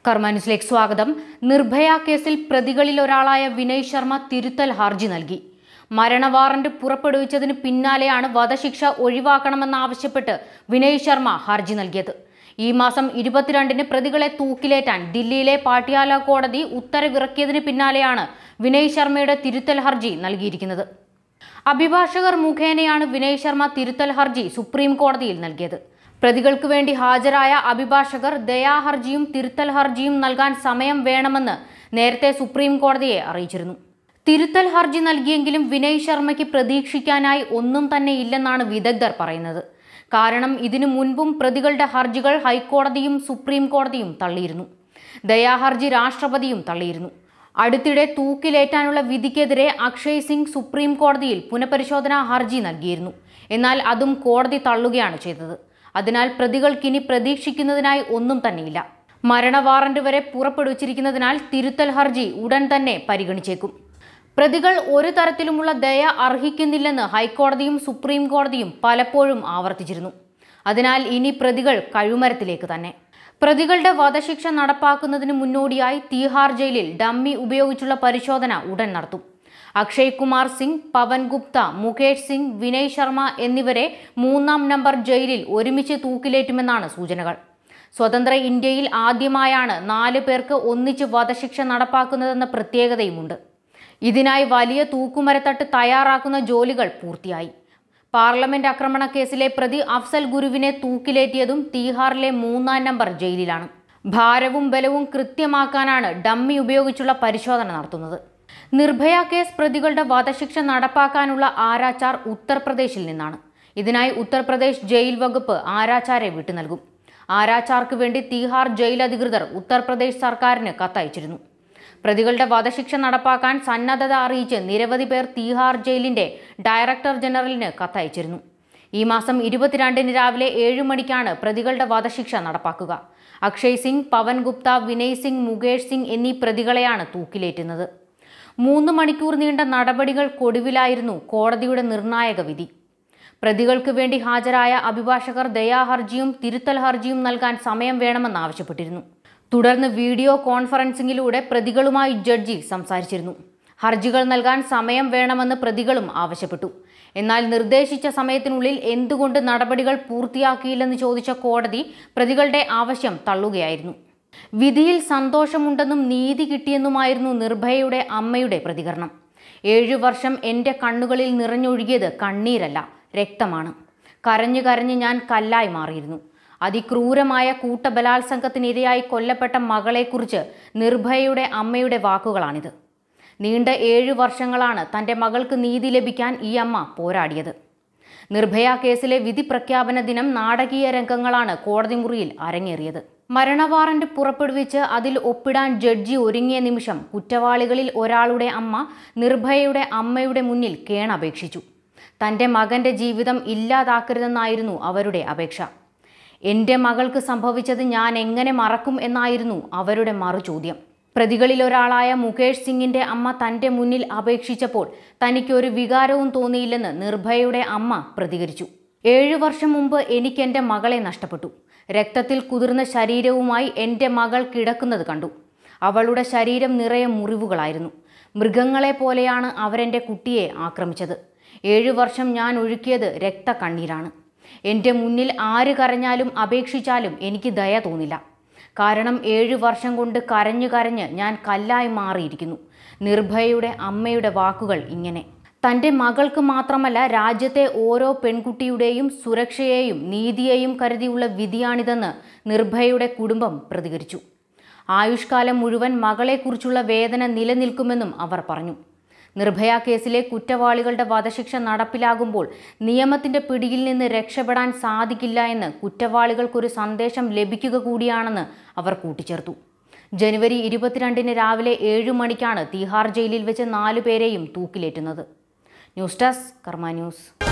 കർമാന്യൂസിലേക്ക് സ്വാഗതം നിർഭയ കേസിൽ പ്രതികളിൽ ഒരാളായ വിനയ് ശർമ്മ തിരുത്തൽ ഹർജി നൽകി മരണ വാറന്റ് പുറപ്പെടുവിച്ചതിന് പിന്നാലെയാണ് വധശിക്ഷ ഒഴിവാക്കണമെന്നാവശ്യപ്പെട്ട് വിനയ് ശർമ്മ ഹർജി നൽകിയത് ഈ മാസം ഇരുപത്തിരണ്ടിന് പ്രതികളെ തൂക്കിലേറ്റാൻ ദില്ലിയിലെ പാട്യാല കോടതി ഉത്തരവിറക്കിയതിന് പിന്നാലെയാണ് വിനയ് ശർമ്മയുടെ തിരുത്തൽ ഹർജി നൽകിയിരിക്കുന്നത് അഭിഭാഷകർ മുഖേനയാണ് വിനയ് ശർമ്മ തിരുത്തൽ ഹർജി സുപ്രീം കോടതിയിൽ നൽകിയത് പ്രതികൾക്ക് വേണ്ടി ഹാജരായ അഭിഭാഷകർ ദയാഹർജിയും തിരുത്തൽ ഹർജിയും നൽകാൻ സമയം വേണമെന്ന് നേരത്തെ സുപ്രീം കോടതിയെ അറിയിച്ചിരുന്നു തിരുത്തൽ ഹർജി നൽകിയെങ്കിലും വിനയ് ശർമ്മയ്ക്ക് പ്രതീക്ഷിക്കാനായി ഒന്നും തന്നെ ഇല്ലെന്നാണ് വിദഗ്ധർ പറയുന്നത് കാരണം ഇതിനു മുൻപും പ്രതികളുടെ ഹർജികൾ ഹൈക്കോടതിയും സുപ്രീം കോടതിയും തള്ളിയിരുന്നു ദയാഹർജി രാഷ്ട്രപതിയും തള്ളിയിരുന്നു അടുത്തിടെ തൂക്കിലേറ്റാനുള്ള വിധിക്കെതിരെ അക്ഷയ് സിംഗ് സുപ്രീം കോടതിയിൽ പുനഃപരിശോധനാ ഹർജി നൽകിയിരുന്നു എന്നാൽ അതും കോടതി തള്ളുകയാണ് ചെയ്തത് അതിനാൽ പ്രതികൾക്കിനി പ്രതീക്ഷിക്കുന്നതിനായി ഒന്നും തന്നെയില്ല മരണ വാറന്റ് വരെ പുറപ്പെടുവിച്ചിരിക്കുന്നതിനാൽ തിരുത്തൽ ഹർജി ഉടൻ തന്നെ പരിഗണിച്ചേക്കും പ്രതികൾ ഒരു തരത്തിലുമുള്ള ദയ അർഹിക്കുന്നില്ലെന്ന് ഹൈക്കോടതിയും സുപ്രീം കോടതിയും പലപ്പോഴും ആവർത്തിച്ചിരുന്നു അതിനാൽ ഇനി പ്രതികൾ കഴുമരത്തിലേക്ക് തന്നെ പ്രതികളുടെ വധശിക്ഷ നടപ്പാക്കുന്നതിന് മുന്നോടിയായി തീഹാർ ജയിലിൽ ഡമ്മി ഉപയോഗിച്ചുള്ള പരിശോധന ഉടൻ നടത്തും അക്ഷയ് കുമാർ സിംഗ് പവൻ ഗുപ്ത മുകേഷ് സിംഗ് വിനയ് ശർമ്മ എന്നിവരെ മൂന്നാം നമ്പർ ജയിലിൽ ഒരുമിച്ച് തൂക്കിലേറ്റുമെന്നാണ് സൂചനകൾ സ്വതന്ത്ര ഇന്ത്യയിൽ ആദ്യമായാണ് നാല് പേർക്ക് ഒന്നിച്ച് വധശിക്ഷ നടപ്പാക്കുന്നതെന്ന പ്രത്യേകതയുമുണ്ട് ഇതിനായി വലിയ തൂക്കുമരത്തട്ട് തയ്യാറാക്കുന്ന ജോലികൾ പൂർത്തിയായി പാർലമെന്റ് ആക്രമണ കേസിലെ പ്രതി അഫ്സൽ ഗുരുവിനെ തൂക്കിലേറ്റിയതും തീഹാറിലെ മൂന്നാം നമ്പർ ജയിലിലാണ് ഭാരവും ബലവും കൃത്യമാക്കാനാണ് ഡമ്മി ഉപയോഗിച്ചുള്ള പരിശോധന നടത്തുന്നത് നിർഭയ കേസ് പ്രതികളുടെ വധശിക്ഷ നടപ്പാക്കാനുള്ള ആരാച്ചാർ ഉത്തർപ്രദേശിൽ നിന്നാണ് ഇതിനായി ഉത്തർപ്രദേശ് ജയിൽ വകുപ്പ് ആരാച്ചാരെ വിട്ടു നൽകും ആരാച്ചാർക്ക് വേണ്ടി തീഹാർ ജയിൽ അധികൃതർ ഉത്തർപ്രദേശ് സർക്കാരിന് കത്തയച്ചിരുന്നു പ്രതികളുടെ വധശിക്ഷ നടപ്പാക്കാൻ സന്നദ്ധത അറിയിച്ച് നിരവധി പേർ തീഹാർ ജയിലിന്റെ ഡയറക്ടർ ജനറലിന് കത്തയച്ചിരുന്നു ഈ മാസം ഇരുപത്തിരണ്ടിന് രാവിലെ ഏഴ് മണിക്കാണ് പ്രതികളുടെ വധശിക്ഷ നടപ്പാക്കുക അക്ഷയ് സിംഗ് പവൻ ഗുപ്ത വിനയ് സിംഗ് മുകേഷ് സിംഗ് എന്നീ പ്രതികളെയാണ് തൂക്കിലേറ്റുന്നത് മൂന്ന് മണിക്കൂർ നീണ്ട നടപടികൾക്കൊടുവിലായിരുന്നു കോടതിയുടെ നിർണായക വിധി പ്രതികൾക്ക് വേണ്ടി ഹാജരായ അഭിഭാഷകർ ദയാഹർജിയും തിരുത്തൽ ഹർജിയും നൽകാൻ സമയം വേണമെന്നാവശ്യപ്പെട്ടിരുന്നു തുടർന്ന് വീഡിയോ കോൺഫറൻസിംഗിലൂടെ പ്രതികളുമായി ജഡ്ജി സംസാരിച്ചിരുന്നു ഹർജികൾ നൽകാൻ സമയം വേണമെന്ന് പ്രതികളും ആവശ്യപ്പെട്ടു എന്നാൽ നിർദ്ദേശിച്ച സമയത്തിനുള്ളിൽ എന്തുകൊണ്ട് നടപടികൾ പൂർത്തിയാക്കിയില്ലെന്ന് ചോദിച്ച കോടതി പ്രതികളുടെ ആവശ്യം തള്ളുകയായിരുന്നു വിധിയിൽ സന്തോഷമുണ്ടെന്നും നീതി കിട്ടിയെന്നുമായിരുന്നു നിർഭയയുടെ അമ്മയുടെ പ്രതികരണം ഏഴു വർഷം എൻ്റെ കണ്ണുകളിൽ നിറഞ്ഞൊഴുകിയത് കണ്ണീരല്ല രക്തമാണ് കരഞ്ഞു കരഞ്ഞ് ഞാൻ കല്ലായി മാറിയിരുന്നു അതിക്രൂരമായ കൂട്ടബലാത്സംഗത്തിനിരയായി കൊല്ലപ്പെട്ട മകളെക്കുറിച്ച് നിർഭയയുടെ അമ്മയുടെ വാക്കുകളാണിത് നീണ്ട ഏഴു വർഷങ്ങളാണ് തൻ്റെ മകൾക്ക് നീതി ലഭിക്കാൻ ഈ അമ്മ പോരാടിയത് നിർഭയ കേസിലെ വിധി പ്രഖ്യാപന ദിനം നാടകീയ രംഗങ്ങളാണ് കോടതി മുറിയിൽ അരങ്ങേറിയത് മരണവാറന്റ് പുറപ്പെടുവിച്ച് അതിൽ ഒപ്പിടാൻ ജഡ്ജി ഒരുങ്ങിയ നിമിഷം കുറ്റവാളികളിൽ ഒരാളുടെ അമ്മ നിർഭയയുടെ അമ്മയുടെ മുന്നിൽ കേണപേക്ഷിച്ചു തൻ്റെ മകൻ്റെ ജീവിതം ഇല്ലാതാക്കരുതെന്നായിരുന്നു അവരുടെ അപേക്ഷ എൻ്റെ മകൾക്ക് സംഭവിച്ചത് ഞാൻ എങ്ങനെ മറക്കും എന്നായിരുന്നു അവരുടെ മറുചോദ്യം പ്രതികളിൽ ഒരാളായ മുകേഷ് സിംഗിന്റെ അമ്മ തൻ്റെ മുന്നിൽ അപേക്ഷിച്ചപ്പോൾ തനിക്കൊരു വികാരവും തോന്നിയില്ലെന്ന് നിർഭയയുടെ അമ്മ പ്രതികരിച്ചു ഏഴു വർഷം മുമ്പ് എനിക്ക് എൻ്റെ മകളെ നഷ്ടപ്പെട്ടു രക്തത്തിൽ കുതിർന്ന ശരീരവുമായി എൻ്റെ മകൾ കിടക്കുന്നത് കണ്ടു അവളുടെ ശരീരം നിറയെ മുറിവുകളായിരുന്നു മൃഗങ്ങളെ പോലെയാണ് അവരെൻ്റെ കുട്ടിയെ ആക്രമിച്ചത് ഏഴു വർഷം ഞാൻ ഒഴുക്കിയത് രക്തക്കണ്ണീരാണ് എൻ്റെ മുന്നിൽ ആര് കരഞ്ഞാലും അപേക്ഷിച്ചാലും എനിക്ക് ദയ തോന്നില്ല കാരണം ഏഴു വർഷം കൊണ്ട് കരഞ്ഞു കരഞ്ഞ് ഞാൻ കല്ലായി മാറിയിരിക്കുന്നു നിർഭയയുടെ അമ്മയുടെ വാക്കുകൾ ഇങ്ങനെ തൻ്റെ മകൾക്ക് മാത്രമല്ല രാജ്യത്തെ ഓരോ പെൺകുട്ടിയുടെയും സുരക്ഷയെയും നീതിയെയും കരുതിയുള്ള വിധിയാണിതെന്ന് നിർഭയയുടെ കുടുംബം പ്രതികരിച്ചു ആയുഷ്കാലം മുഴുവൻ മകളെക്കുറിച്ചുള്ള വേദന നിലനിൽക്കുമെന്നും അവർ പറഞ്ഞു നിർഭയ കേസിലെ കുറ്റവാളികളുടെ വധശിക്ഷ നടപ്പിലാകുമ്പോൾ നിയമത്തിന്റെ പിടിയിൽ നിന്ന് രക്ഷപ്പെടാൻ സാധിക്കില്ല എന്ന് കുറ്റവാളികൾക്കൊരു സന്ദേശം ലഭിക്കുക കൂടിയാണെന്ന് അവർ കൂട്ടിച്ചേർത്തു ജനുവരി ഇരുപത്തിരണ്ടിന് രാവിലെ ഏഴു മണിക്കാണ് തീഹാർ ജയിലിൽ വെച്ച് നാലു പേരെയും തൂക്കിലേറ്റുന്നത് ന്യൂസ് ഡെസ്ക് കർമ്മ ന്യൂസ്